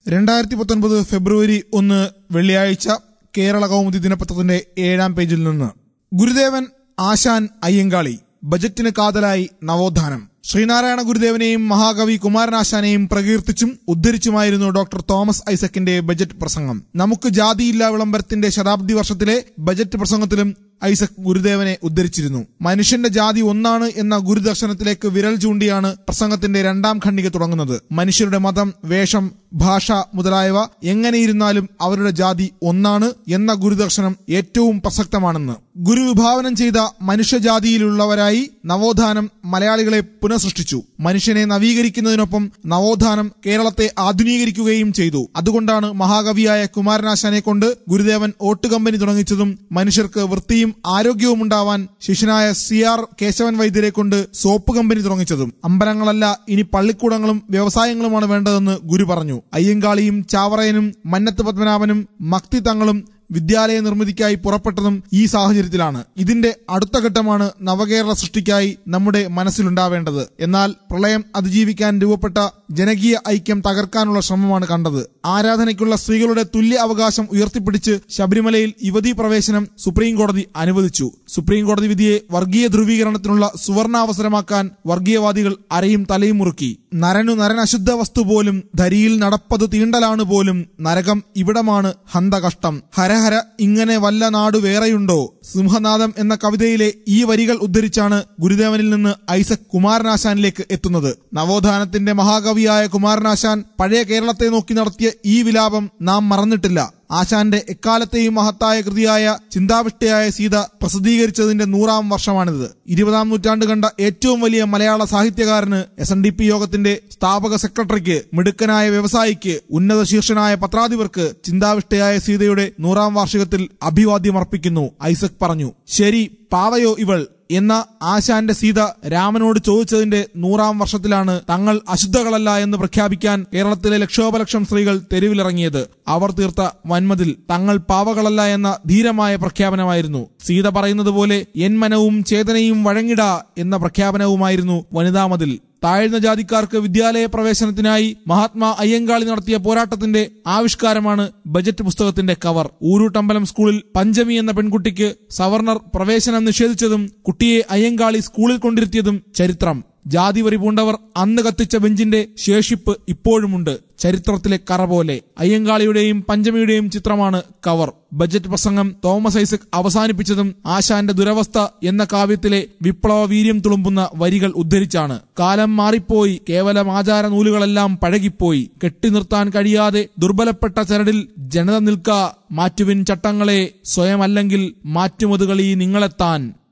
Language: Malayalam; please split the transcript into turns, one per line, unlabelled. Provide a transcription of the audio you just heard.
രണ്ടായിരത്തി പത്തൊൻപത് ഫെബ്രുവരി ഒന്ന് വെള്ളിയാഴ്ച കേരള കൗമുദി ദിനപത്രത്തിന്റെ ഏഴാം പേജിൽ നിന്ന് ഗുരുദേവൻ ആശാൻ അയ്യങ്കാളി ബജറ്റിന് കാതലായി നവോത്ഥാനം ശ്രീനാരായണ ഗുരുദേവനെയും മഹാകവി കുമാരനാശാനെയും പ്രകീർത്തിച്ചും ഉദ്ധരിച്ചുമായിരുന്നു ഡോക്ടർ തോമസ് ഐസക്കിന്റെ ബജറ്റ് പ്രസംഗം നമുക്ക് ജാതിയില്ല വിളംബരത്തിന്റെ ശതാബ്ദി വർഷത്തിലെ ബജറ്റ് പ്രസംഗത്തിലും ഐസക് ഗുരുദേവനെ ഉദ്ധരിച്ചിരുന്നു മനുഷ്യന്റെ ജാതി ഒന്നാണ് എന്ന ഗുരുദർശനത്തിലേക്ക് വിരൽ ചൂണ്ടിയാണ് പ്രസംഗത്തിന്റെ രണ്ടാം ഖണ്ഡിക തുടങ്ങുന്നത് മനുഷ്യരുടെ മതം വേഷം ഭാഷ മുതലായവ എങ്ങനെയിരുന്നാലും അവരുടെ ജാതി ഒന്നാണ് എന്ന ഗുരുദർശനം ഏറ്റവും പ്രസക്തമാണെന്ന് ഗുരു വിഭാവനം ചെയ്ത മനുഷ്യജാതിയിലുള്ളവരായി നവോത്ഥാനം മലയാളികളെ പുനഃസൃഷ്ടിച്ചു മനുഷ്യനെ നവീകരിക്കുന്നതിനൊപ്പം നവോത്ഥാനം കേരളത്തെ ആധുനീകരിക്കുകയും ചെയ്തു അതുകൊണ്ടാണ് മഹാകവിയായ കുമാരനാശാനെ കൊണ്ട് ഗുരുദേവൻ ഓട്ട് കമ്പനി തുടങ്ങിച്ചതും മനുഷ്യർക്ക് വൃത്തിയും ആരോഗ്യവും ഉണ്ടാവാൻ ശിഷ്യനായ സി ആർ കേശവൻ വൈദ്യരെ കൊണ്ട് സോപ്പ് കമ്പനി തുടങ്ങിച്ചതും അമ്പലങ്ങളല്ല ഇനി പള്ളിക്കൂടങ്ങളും വ്യവസായങ്ങളുമാണ് വേണ്ടതെന്ന് ഗുരു പറഞ്ഞു അയ്യങ്കാളിയും ചാവറയനും മന്നത്ത് പത്മനാഭനും മക്തി തങ്ങളും വിദ്യാലയ നിർമ്മിതിക്കായി പുറപ്പെട്ടതും ഈ സാഹചര്യത്തിലാണ് ഇതിന്റെ അടുത്ത ഘട്ടമാണ് നവകേരള സൃഷ്ടിക്കായി നമ്മുടെ മനസ്സിലുണ്ടാവേണ്ടത് എന്നാൽ പ്രളയം അതിജീവിക്കാൻ രൂപപ്പെട്ട ജനകീയ ഐക്യം തകർക്കാനുള്ള ശ്രമമാണ് കണ്ടത് ആരാധനയ്ക്കുള്ള സ്ത്രീകളുടെ തുല്യ അവകാശം ഉയർത്തിപ്പിടിച്ച് ശബരിമലയിൽ യുവതീ പ്രവേശനം സുപ്രീം കോടതി അനുവദിച്ചു സുപ്രീം കോടതി വിധിയെ വർഗീയ ധ്രുവീകരണത്തിനുള്ള സുവർണാവസരമാക്കാൻ വർഗീയവാദികൾ അരയും തലയും മുറുക്കി നരനു നരൻ അശുദ്ധ വസ്തു പോലും ധരിയിൽ നടപ്പത് തീണ്ടലാണ് പോലും നരകം ഇവിടമാണ് ഹന്തകഷ്ടം ഹരഹര ഇങ്ങനെ വല്ല നാടു വേറെയുണ്ടോ സിംഹനാദം എന്ന കവിതയിലെ ഈ വരികൾ ഉദ്ധരിച്ചാണ് ഗുരുദേവനിൽ നിന്ന് ഐസക് കുമാരനാശാനിലേക്ക് എത്തുന്നത് നവോത്ഥാനത്തിന്റെ മഹാകവിയായ കുമാരനാശാൻ പഴയ കേരളത്തെ നോക്കി നടത്തിയ ഈ വിലാപം നാം മറന്നിട്ടില്ല ആശാന്റെ എക്കാലത്തെയും മഹത്തായ കൃതിയായ ചിന്താവിഷ്ടയായ സീത പ്രസിദ്ധീകരിച്ചതിന്റെ നൂറാം വർഷമാണിത് ഇരുപതാം നൂറ്റാണ്ട് കണ്ട ഏറ്റവും വലിയ മലയാള സാഹിത്യകാരന് എസ് എൻ ഡി പി യോഗത്തിന്റെ സ്ഥാപക സെക്രട്ടറിക്ക് മിടുക്കനായ വ്യവസായിക്ക് ഉന്നത ശീർഷനായ പത്രാധിപർക്ക് ചിന്താവിഷ്ടയായ സീതയുടെ നൂറാം വാർഷികത്തിൽ അഭിവാദ്യമർപ്പിക്കുന്നു ഐസക് പറഞ്ഞു ശരി പാവയോ ഇവൾ എന്ന ആശാന്റെ സീത രാമനോട് ചോദിച്ചതിന്റെ നൂറാം വർഷത്തിലാണ് തങ്ങൾ അശുദ്ധകളല്ല എന്ന് പ്രഖ്യാപിക്കാൻ കേരളത്തിലെ ലക്ഷോപലക്ഷം സ്ത്രീകൾ തെരുവിലിറങ്ങിയത് അവർ തീർത്ത വൻമതിൽ തങ്ങൾ പാവകളല്ല എന്ന ധീരമായ പ്രഖ്യാപനമായിരുന്നു സീത പറയുന്നത് പോലെ എൻ മനവും ചേതനയും വഴങ്ങിട എന്ന പ്രഖ്യാപനവുമായിരുന്നു വനിതാ മതിൽ താഴ്ന്ന ജാതിക്കാർക്ക് വിദ്യാലയ പ്രവേശനത്തിനായി മഹാത്മാ അയ്യങ്കാളി നടത്തിയ പോരാട്ടത്തിന്റെ ആവിഷ്കാരമാണ് ബജറ്റ് പുസ്തകത്തിന്റെ കവർ ഊരൂട്ടമ്പലം സ്കൂളിൽ പഞ്ചമി എന്ന പെൺകുട്ടിക്ക് സവർണർ പ്രവേശനം നിഷേധിച്ചതും കുട്ടിയെ അയ്യങ്കാളി സ്കൂളിൽ കൊണ്ടിരുത്തിയതും ചരിത്രം ജാതിവരി പൂണ്ടവർ അന്ന് കത്തിച്ച ബെഞ്ചിന്റെ ശേഷിപ്പ് ഇപ്പോഴുമുണ്ട് ചരിത്രത്തിലെ കറ പോലെ അയ്യങ്കാളിയുടെയും പഞ്ചമിയുടെയും ചിത്രമാണ് കവർ ബജറ്റ് പ്രസംഗം തോമസ് ഐസക് അവസാനിപ്പിച്ചതും ആശാന്റെ ദുരവസ്ഥ എന്ന കാവ്യത്തിലെ വിപ്ലവ വീര്യം തുളുമ്പുന്ന വരികൾ ഉദ്ധരിച്ചാണ് കാലം മാറിപ്പോയി കേവലം ആചാര നൂലുകളെല്ലാം പഴകിപ്പോയി കെട്ടി നിർത്താൻ കഴിയാതെ ദുർബലപ്പെട്ട ചരടിൽ ജനത നിൽക്ക മാറ്റുവിൻ ചട്ടങ്ങളെ സ്വയമല്ലെങ്കിൽ മാറ്റുമതുകളീ നിങ്ങളെത്താൻ